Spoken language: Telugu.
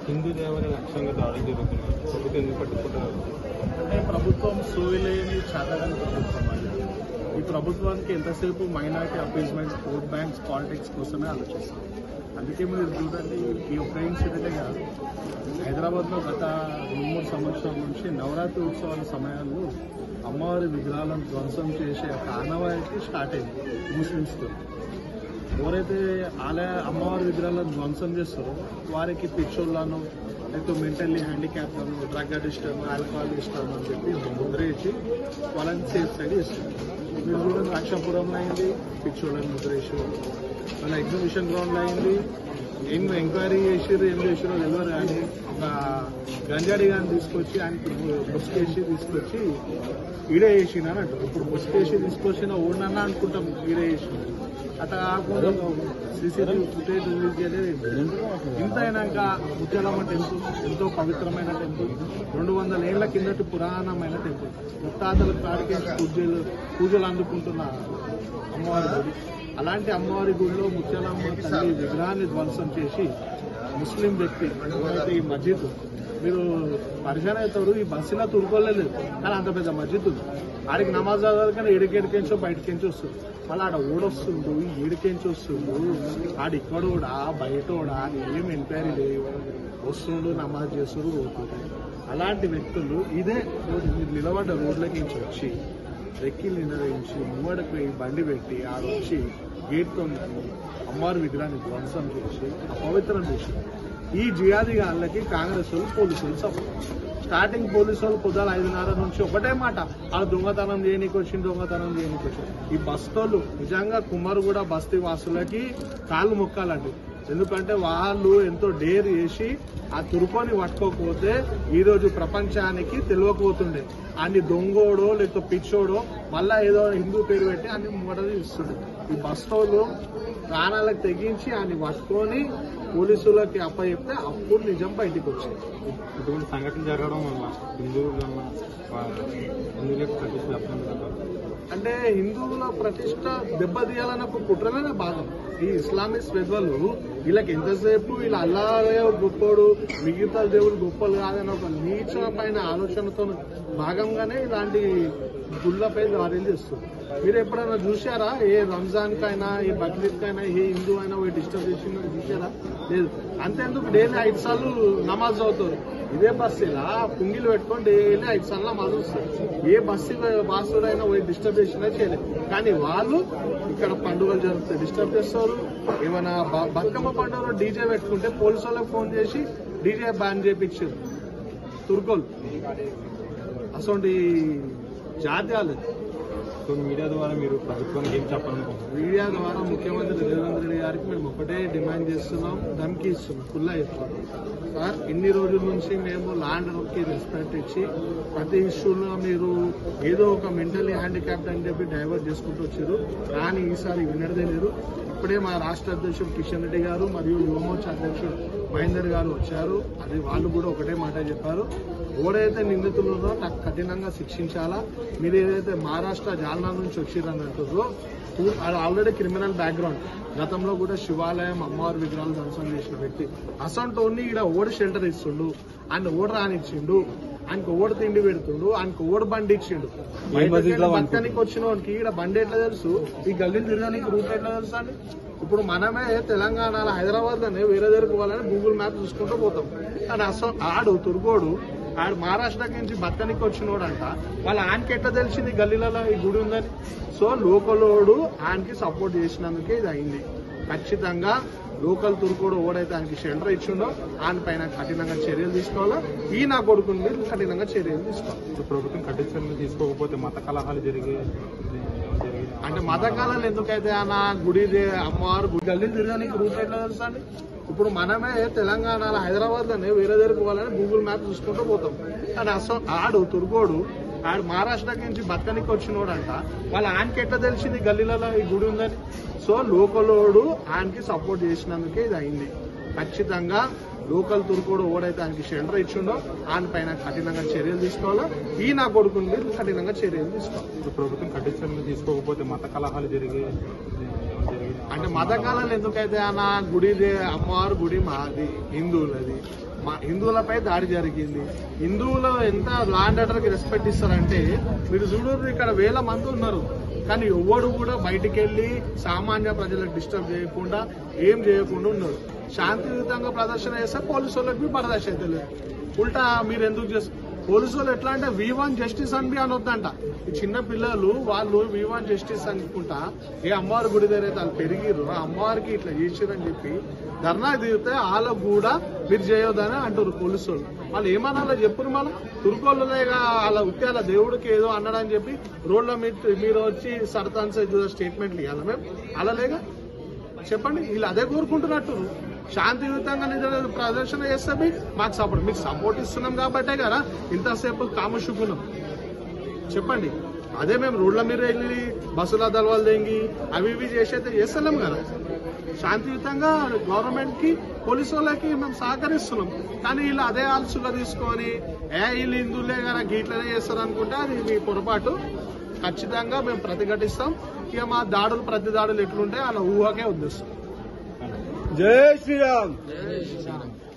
హిందూ దేవాలయ లక్ష్యంగా దాడులు జరుగుతున్నాయి ప్రభుత్వం ఎందుకు పట్టుకుంటారు అంటే ప్రభుత్వం సోయిలేని చాతగాని ప్రభుత్వం అది ఈ ప్రభుత్వానికి ఎంతసేపు minority appeasement vote banks politics కోసమే ఆలోచిస్తుంది అందుకే మీరు చూడండి ఈ ఒక్క ఇన్సిడెంటే కాదు హైదరాబాద్లో గత రెండు మూడు సంవత్సరాల నుంచి నవరాత్రి ఉత్సవాల సమయాల్లో అమ్మవారి విగ్రహాలను ధ్వంసం చేసే ఒక ఆనవాయితీ స్టార్ట్ అయింది ముస్లిమ్స్తో ఎవరైతే ఆలయ అమ్మవారి విగ్రహాలను ధ్వంసం చేస్తారో వారికి పిచ్చోళ్ళను లేకపోతే మెంటల్లీ హ్యాండిక్యాప్లను డ్రగ్ అడిస్టర్ను ఆల్కహాల్ ఇష్టం అని చెప్పి ముద్ర ఇచ్చి వాళ్ళని సేఫ్ సైడ్ చేస్తారు మీరు చూడండి లక్షాపురంలో అయింది పిచ్చోళ్ళని ముద్ర వేసారు మన ఎగ్జిబిషన్ గ్రౌండ్లో అయింది ఏం ఎంక్వైరీ చేసారు ఏం చేసారో తెలియదు కానీ ఒక గంజాడి గాని తీసుకొచ్చి ఆయనకి బుస్కేసి తీసుకొచ్చి ఈడే చేసిన అని అంటారు ఇప్పుడు బుస్కేసి తీసుకొచ్చిన ఓడినన్నా అనుకుంటాం ఈడే చేసిన అట్లా కాకుండా సీసీటీవీ ఫుటేజ్ రిలీజ్ చేయలేదు ఇంత అయినాక ముత్యాలమ్మ టెంపుల్ ఎంతో పవిత్రమైన టెంపుల్ రెండు వందల ఏళ్ల కిందటి పురాణమైన టెంపుల్ ముత్తాతల కాడికేసి పూజలు పూజలు అందుకుంటున్న అమ్మవారి గుడి అలాంటి అమ్మవారి గుడిలో ముత్యాలమ్మ తల్లి విగ్రహాన్ని ధ్వంసం చేసి ముస్లిం వ్యక్తి ఎవరైతే ఈ మస్జిద్ మీరు పరిచయం అవుతారు ఈ బస్సులో తురుకోలేదు కానీ అంత పెద్ద మస్జిద్ ఉంది ఆడికి నమాజ్ చదవాలి ఏడికెడికెంచో బయటకెంచి వస్తుంది మళ్ళీ ఆడ ఓడొస్తుండు ఏడికెంచి వస్తుండు ఆడ ఇక్కడోడా బయటోడా అని ఏం ఎంక్వైరీ లేవు వస్తుండు నమాజ్ చేస్తుడు పోతుంది అలాంటి వ్యక్తులు ఇదే రోజు మీరు నిలబడ్డ రోడ్లకి నుంచి వచ్చి రెక్కిలు నిర్ణయించి ముంగడకు పోయి బండి పెట్టి ఆడ వచ్చి గేట్తో అమ్మవారి విగ్రహాన్ని ధ్వంసం చేసి అపవిత్రం చేసి ఈ జియాది గాళ్ళకి కాంగ్రెస్ వాళ్ళు పోలీసులు సపోర్ట్ స్టార్టింగ్ పోలీసు వాళ్ళు పొద్దుల ఐదున్నర నుంచి ఒకటే మాట ఆ దొంగతనం చేయనీకి వచ్చింది దొంగతనం చేయనీకి వచ్చింది ఈ బస్తోళ్ళు నిజంగా కుమారు కూడా బస్తీ వాసులకి కాళ్ళు మొక్కాలండి ఎందుకంటే వాళ్ళు ఎంతో డేర్ చేసి ఆ తురుకొని పట్టుకోకపోతే ఈ రోజు ప్రపంచానికి తెలియకపోతుండే అన్ని దొంగోడో లేకపోతే పిచ్చోడో మళ్ళా ఏదో హిందూ పేరు పెట్టి అన్ని మూడలు ఇస్తుండే ఈ బస్తోళ్ళు ప్రాణాలకు తెగించి అన్ని పట్టుకొని పోలీసులకి అప్పచెప్తే అప్పుడు నిజం బయటికి వచ్చింది ఇటువంటి సంఘటన జరగడం వల్ల హిందువుల హిందువులకు ప్రతిష్ట లభ్యం అంటే హిందువుల ప్రతిష్ట దెబ్బతీయాలన్న ఒక కుట్రలోనే భాగం ఈ ఇస్లామిక్ పెద్దలు వీళ్ళకి ఎంతసేపు వీళ్ళ అల్లాడే గొప్పోడు మిగతా దేవుడు గొప్పలు కాదని ఒక నీచమైన ఆలోచనతో భాగంగానే ఇలాంటి గుళ్ళపై దాడులు చేస్తుంది మీరు ఎప్పుడైనా చూసారా ఏ రంజాన్ కైనా ఏ బక్రీద్ కైనా ఏ హిందూ అయినా పోయి డిస్టర్బ్ చేసిందో చూసారా లేదు అంతేందుకు డైలీ ఐదు సార్లు నమాజ్ అవుతారు ఇదే బస్సులా పుంగిలు పెట్టుకొని డైలీ ఐదు సార్లు నమాజ్ వస్తారు ఏ బస్సు బాసుడైనా పోయి డిస్టర్బ్ చేసినా చేయలేదు కానీ వాళ్ళు ఇక్కడ పండుగలు జరుగుతాయి డిస్టర్బ్ చేస్తారు ఏమైనా బ- బతుకమ్మ పండుగలో డీజే పెట్టుకుంటే పోలీసు వాళ్ళకి ఫోన్ చేసి డీజే బ్యాన్ చేయించారు తుర్కోలు అసలు జాతీయాలు సో మీడియా ద్వారా మీరు ప్రభుత్వానికి ఏం చెప్పాలనుకుంటున్నారు మీడియా ద్వారా ముఖ్యమంత్రి రేవంత్ రెడ్డి గారికి మేము ఒకటే డిమాండ్ చేస్తున్నాం ధమ్కి ఇస్తున్నాం ఫుల్లా చెప్తున్నాం సార్ ఇన్ని రోజుల నుంచి మేము ల్యాండ్ కి రెస్పెక్ట్ ఇచ్చి ప్రతి ఇష్యూలో మీరు ఏదో ఒక మెంటల్లీ హ్యాండిక్యాప్డ్ అని చెప్పి డైవర్ట్ చేసుకుంటూ వచ్చారు కానీ ఈసారి వినడదే లేదు ఇప్పుడే మా రాష్ట్ర అధ్యక్షుడు కిషన్ రెడ్డి గారు మరియు యువమోర్చా అధ్యక్షుడు మహేందర్ గారు వచ్చారు అది వాళ్ళు కూడా ఒకటే మాట చెప్పారు ఎవరైతే నిందితులు ఉన్నారో నాకు కఠినంగా శిక్షించాలా మీరు ఏదైతే మహారాష్ట్ర జాలనా నుంచి వచ్చిరని అంటారో ఆల్రెడీ క్రిమినల్ బ్యాక్గ్రౌండ్ గతంలో కూడా శివాలయం అమ్మవారి విగ్రహాలు ధ్వంసం చేసిన వ్యక్తి అసంటోని ఇక్కడ ఓడి షెల్టర్ ఇస్తుండు ఆయన ఓడి రానిచ్చిండు ఆయనకు ఓడి తిండి పెడుతుండు ఆయనకు ఓడి బండి ఇచ్చిండు బతకనికి వచ్చిన వానికి ఇక్కడ బండి ఎట్లా తెలుసు ఈ గల్లీలు తిరగడానికి రూట్ ఎట్లా తెలుసు అండి ఇప్పుడు మనమే తెలంగాణలో హైదరాబాద్ లోనే వేరే దగ్గరకు పోవాలని గూగుల్ మ్యాప్ చూసుకుంటూ పోతాం కానీ అసలు ఆడు తుర్గోడు ఆడు మహారాష్ట్ర నుంచి బతకనికి వచ్చినోడంట వాళ్ళ ఆయనకి ఎట్లా తెలిసింది గల్లీలలో ఈ గుడి ఉందని సో లోకలోడు ఆయనకి సపోర్ట్ చేసినందుకే ఇది అయింది ఖచ్చితంగా లోకల్ తుర్కోడు ఓడైతే ఆయనకి షెల్టర్ ఇచ్చిండో ఆయన పైన కఠినంగా చర్యలు తీసుకోవాలా ఈ నా కొడుకుని మీద కఠినంగా చర్యలు తీసుకోవాలి సో ప్రభుత్వం కఠిన చర్యలు తీసుకోకపోతే మత కలహాలు జరిగే జరిగే అంటే మతకాలాలు ఎందుకైతే అన్న గుడి దే- అమ్మవారు గుడి గల్లీలు తిరగడానికి రూట్ ఎట్లా తెలుసా అండి ఇప్పుడు మనమే తెలంగాణలో హైదరాబాద్ లోనే వేరే దగ్గరకు పోవాలని గూగుల్ మ్యాప్ చూసుకుంటూ పోతాం కానీ అసలు ఆడు తుర్గోడు ఆడు మహారాష్ట్ర నుంచి బతకనికి వచ్చినోడంట వాళ్ళ ఆయనకి ఎట్లా తెలిసింది గల్లీలలో ఈ గుడి ఉందని సో లోకలోడు ఆయనకి సపోర్ట్ చేసినందుకే ఇది అయింది ఖచ్చితంగా లోకల్ తుర్కోడు ఓడైతే ఆయనకి షెల్టర్ ఇచ్చిండో ఆయన పైన కఠినంగా చర్యలు తీసుకోవాలా ఈ నా కొడుకుని మీద కఠినంగా చర్యలు తీసుకోవాలి సో ప్రభుత్వం కఠిన చర్యలు తీసుకోకపోతే మత కలహాలు జరిగే జరిగే అంటే మత కాలాలు ఎందుకైతే అన్న గుడి దే- అమ్మవారు గుడి మాది హిందువులది మా హిందువులపై దాడి జరిగింది హిందువులు ఎంత లాండ్ ఆర్డర్ కి రెస్పెక్ట్ ఇస్తారంటే మీరు చూడరు ఇక్కడ వేల మంది ఉన్నారు కానీ ఎవ్వడు కూడా బయటికి వెళ్ళి సామాన్య ప్రజలకు డిస్టర్బ్ చేయకుండా ఏం చేయకుండా ఉన్నారు శాంతియుతంగా ప్రదర్శన చేస్తే పోలీసు వాళ్ళకి ప్రదర్శన అయితే లేదు ఉల్టా మీరు ఎందుకు చేస్తారు పోలీసు వాళ్ళు ఎట్లా అంటే వి వన్ జస్టిస్ అని అనొద్దంట ఈ చిన్న పిల్లలు వాళ్ళు వి వన్ జస్టిస్ అనుకుంటా ఏ అమ్మవారి గుడి దగ్గర అయితే వాళ్ళు పెరిగిరు ఆ అమ్మవారికి ఇట్లా చేసిరని చెప్పి ధర్నా దిగితే వాళ్ళకు కూడా మీరు చేయొద్దని అంటారు పోలీసు వాళ్ళు వాళ్ళు ఏమనాలో చెప్పురు మళ్ళీ తురుకోళ్ళగా వాళ్ళ ఉత్యాల దేవుడికి ఏదో అన్నాడని చెప్పి రోడ్ల మీద మీరు వచ్చి సర్తాన్ సైజ్ స్టేట్మెంట్లు ఇవ్వాలి మేము అలా లేగా చెప్పండి వీళ్ళు అదే కోరుకుంటున్నట్టు శాంతియుతంగా నిజ- ప్రదర్శన చేస్తే మీ- మాకు సపోర్ట్ మీకు సపోర్ట్ ఇస్తున్నాం కాబట్టే కదా ఇంతసేపు కామశుకున్నాం చెప్పండి అదే మేము రోడ్ల మీద వెళ్ళి బస్సుల దళవాలు దెంగి అవి ఇవి చేసైతే చేస్తలేం కదా శాంతియుతంగా గవర్నమెంట్ కి పోలీసు వాళ్ళకి మేము సహకరిస్తున్నాం కానీ వీళ్ళు అదే ఆల్సుగా తీసుకొని ఏ వీళ్ళు హిందువులే కదా గీట్లనే చేస్తారు అనుకుంటే అది మీ పొరపాటు ఖచ్చితంగా మేము ప్రతిఘటిస్తాం ఇక మా దాడులు ప్రతి దాడులు ఎట్లుంటే అలా ఊహకే ఉద్దేశం జై శ్రీరామ్